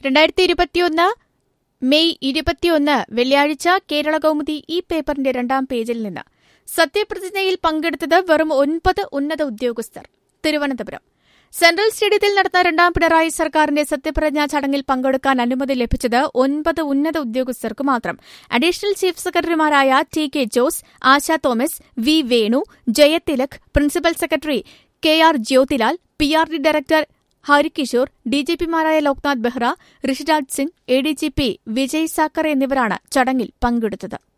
രണ്ടായിരത്തി ഇരുപത്തിയൊന്ന് മെയ് ഇരുപത്തിയൊന്ന് വെള്ളിയാഴ്ച കേരള കൗമുദി ഈ പേപ്പറിന്റെ രണ്ടാം പേജിൽ നിന്ന് സത്യപ്രതിജ്ഞയിൽ പങ്കെടുത്തത് വെറും ഒൻപത് ഉന്നത ഉദ്യോഗസ്ഥർ തിരുവനന്തപുരം സെൻട്രൽ സ്റ്റേഡിയത്തിൽ നടന്ന രണ്ടാം പിണറായി സർക്കാരിന്റെ സത്യപ്രതിജ്ഞാ ചടങ്ങിൽ പങ്കെടുക്കാൻ അനുമതി ലഭിച്ചത് ഒൻപത് ഉന്നത ഉദ്യോഗസ്ഥർക്ക് മാത്രം അഡീഷണൽ ചീഫ് സെക്രട്ടറിമാരായ T K Jose Asha Thomas V Venu Jayathilak principal secretary K R Jyothilal P R D director Harikishore ഡിജിപിമാരായ Loknath Behera Rishiraj Singh A D G P Vijay Sakhare എന്നിവരാണ് ചടങ്ങിൽ പങ്കെടുത്തത്